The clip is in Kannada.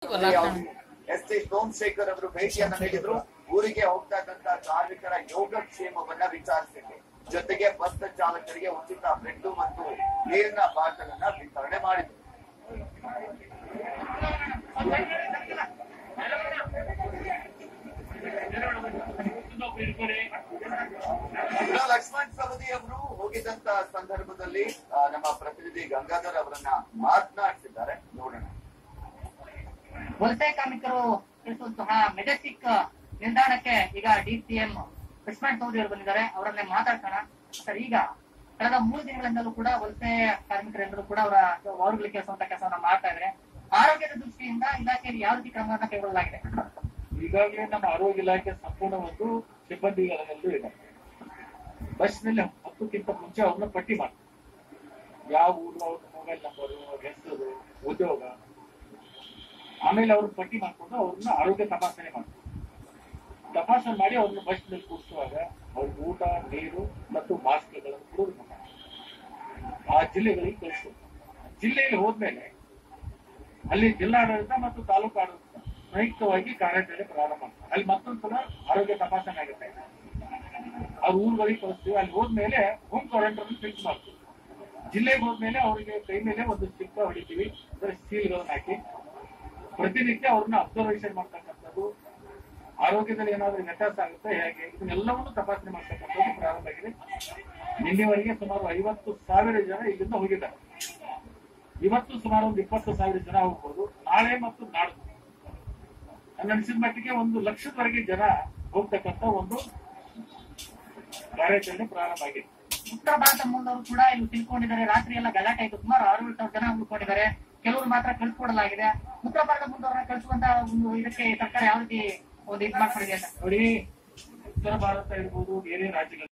ಎಸ್ ಟಿ ಸೋಮಶೇಖರ್ ಅವರು ಭೇಟಿಯನ್ನ ನೀಡಿದ್ರು ಊರಿಗೆ ಹೋಗ್ತಕ್ಕಂತ ಕಾರ್ಮಿಕರ ಯೋಗಕ್ಷೇಮವನ್ನ ವಿಚಾರಿಸಿದ್ರು ಜೊತೆಗೆ ಬಸ್ ಚಾಲಕರಿಗೆ ಉಚಿತ ಬ್ರೆಡ್ ಮತ್ತು ನೀರಿನ ಬಾಟಲ್ ಅನ್ನ ವಿತರಣೆ ಮಾಡಿದ್ರು ಇನ್ನು ಲಕ್ಷ್ಮಣ್ ಸವದಿ ಅವರು ಹೋಗಿದ್ದಂತ ಸಂದರ್ಭದಲ್ಲಿ ಆ, ನಮ್ಮ ಪ್ರತಿನಿಧಿ ಗಂಗಾಧರ್ ಅವರನ್ನ ಮಾತನಾಡಿಸಿದ್ದಾರೆ ನೋಡೋಣ ವಲಸೆ ಕಾರ್ಮಿಕರು ತಿಳಿಸುವಂತಹ ಮೆಜೆಸ್ಟಿಕ್ ನಿಲ್ದಾಣಕ್ಕೆ ಈಗ ಡಿಸಿಎಂ ಲಕ್ಷ್ಮಣ್ ಸೌದಿ ಅವರು ಬಂದಿದ್ದಾರೆ ಅವರನ್ನೇ ಮಾತಾಡ್ಸೋಣ ಸರ್ ಈಗ ಕಳೆದ ಮೂರು ದಿನಗಳಿಂದಲೂ ಕೂಡ ವಲಸೆ ಕಾರ್ಮಿಕರೆಲ್ಲರೂ ಕೂಡ ಅವರ ವರ್ಗಗಳಿಗೆ ಕೆಲಸವಂತ ಕೆಲಸವನ್ನ ಮಾಡ್ತಾ ಇದ್ದಾರೆ ಆರೋಗ್ಯದ ದೃಷ್ಟಿಯಿಂದ ಇಲಾಖೆಯಲ್ಲಿ ಯಾವ ರೀತಿ ಕ್ರಮವನ್ನ ಕೈಗೊಳ್ಳಲಾಗಿದೆ ಈಗಾಗಲೇ ನಮ್ಮ ಆರೋಗ್ಯ ಇಲಾಖೆ ಸಂಪೂರ್ಣ ಒಂದು ಸಿಬ್ಬಂದಿಗಳೆಲ್ಲರೂ ಇದೆ ಬಸ್ನಲ್ಲಿ ಹತ್ತಕ್ಕಿಂತ ಮುಂಚೆ ಅವ್ರನ್ನ ಪಟ್ಟಿ ಮಾಡ್ತಾರೆ ಯಾವ ಊರು ಅವ್ರ ಮೊಬೈಲ್ ನಂಬರು ಅವ್ರ ಹೆಸರು ಉದ್ಯೋಗ ಆಮೇಲೆ ಅವ್ರ ಪಟ್ಟಿ ಮಾಡ್ಕೊಂಡು ಅವ್ರನ್ನ ಆರೋಗ್ಯ ತಪಾಸಣೆ ಮಾಡ್ತಾರೆ ತಪಾಸಣೆ ಮಾಡಿ ಅವ್ರನ್ನ ಬಸ್ನಲ್ಲಿ ಕೂರಿಸುವಾಗ ಅವ್ರಿಗೆ ಊಟ ನೀರು ಮತ್ತು ಮಾಸ್ಕ್ಗಳನ್ನು ಕೊಡೋದು ಆ ಜಿಲ್ಲೆಗಳಿಗೆ ಕಳಿಸ್ಬೇಕು ಜಿಲ್ಲೆಯಲ್ಲಿ ಹೋದ್ಮೇಲೆ ಅಲ್ಲಿ ಜಿಲ್ಲಾಡಳಿತ ಮತ್ತು ತಾಲೂಕು ಆಡಳಿತ ಸಂಯುಕ್ತವಾಗಿ ಕಾರ್ಯಾಚರಣೆ ಪ್ರಾರಂಭ ಮಾಡ್ತಾರೆ ಅಲ್ಲಿ ಮತ್ತೊಂದು ಸಲ ಆರೋಗ್ಯ ತಪಾಸಣೆ ಆಗುತ್ತೆ ಅವ್ರ ಊರುಗಳಿಗೆ ಕಳಿಸ್ತೀವಿ ಅಲ್ಲಿ ಹೋದ್ಮೇಲೆ ಹೋಮ್ ಕ್ವಾರಂಟೈನ್ ಫಿಕ್ಸ್ ಮಾಡ್ತೀವಿ ಜಿಲ್ಲೆಗೆ ಹೋದ್ಮೇಲೆ ಅವರಿಗೆ ಕೈ ಮೇಲೆ ಒಂದು ಚಿಕ್ಕ ಹೊಡಿತೀವಿ ಸೀಲ್ಗಳನ್ನ ಹಾಕಿ ಪ್ರತಿನಿತ್ಯ ಅವ್ರನ್ನ ಅಬ್ಸರ್ವೇಷನ್ ಮಾಡ್ತಕ್ಕಂಥದ್ದು ಆರೋಗ್ಯದಲ್ಲಿ ಏನಾದ್ರೂ ವ್ಯತ್ಯಾಸ ಆಗುತ್ತೆ ಹೇಗೆ ಇದನ್ನೆಲ್ಲವನ್ನು ತಪಾಸಣೆ ಮಾಡ್ತಕ್ಕಂಥದ್ದು ಪ್ರಾರಂಭ ಆಗಿದೆ ನಿನ್ನೆವರೆಗೆ ಸುಮಾರು ಐವತ್ತು ಸಾವಿರ ಜನ ಇಲ್ಲಿಂದ ಹೋಗಿದ್ದಾರೆ ಇವತ್ತು ಸುಮಾರು ಒಂದು ಇಪ್ಪತ್ತು ಸಾವಿರ ಜನ ಹೋಗ್ಬೋದು ನಾಳೆ ಮತ್ತು ನಾಡ್ದು ನನ್ನ ಅನಿಸಿದ ಮಟ್ಟಿಗೆ ಒಂದು ಲಕ್ಷದವರೆಗೆ ಜನ ಹೋಗ್ತಕ್ಕಂತ ಒಂದು ಕಾರ್ಯಾಚರಣೆ ಪ್ರಾರಂಭ ಆಗಿದೆ ಉತ್ತರ ಭಾರತ ಮೂಲದವರು ಕೂಡ ಇಲ್ಲಿ ತಿಳ್ಕೊಂಡಿದ್ದಾರೆ ರಾತ್ರಿ ಎಲ್ಲ ಗಲಾಟೆ ಆಯ್ತು ಸುಮಾರು ಆರು ಏಳು ಸಾವಿರ ಜನ ಉಳ್ಕೊಂಡಿದ್ದಾರೆ ಕೆಲವರು ಮಾತ್ರ ಕಳ್ಸಿಕೊಡಲಾಗಿದೆ ಉತ್ತರ ಭಾರತ ಮೂಲದವರನ್ನ ಕಳಿಸುವಂತ ಒಂದು ಇದಕ್ಕೆ ಸರ್ಕಾರ ಯಾವ ರೀತಿ ಒಂದು ಇದು ಮಾಡ್ಕೊಂಡಿದೆ ಅಂತ ನೋಡಿ ಉತ್ತರ ಭಾರತ ಇರ್ಬೋದು ಬೇರೆ ರಾಜ್ಯಗಳು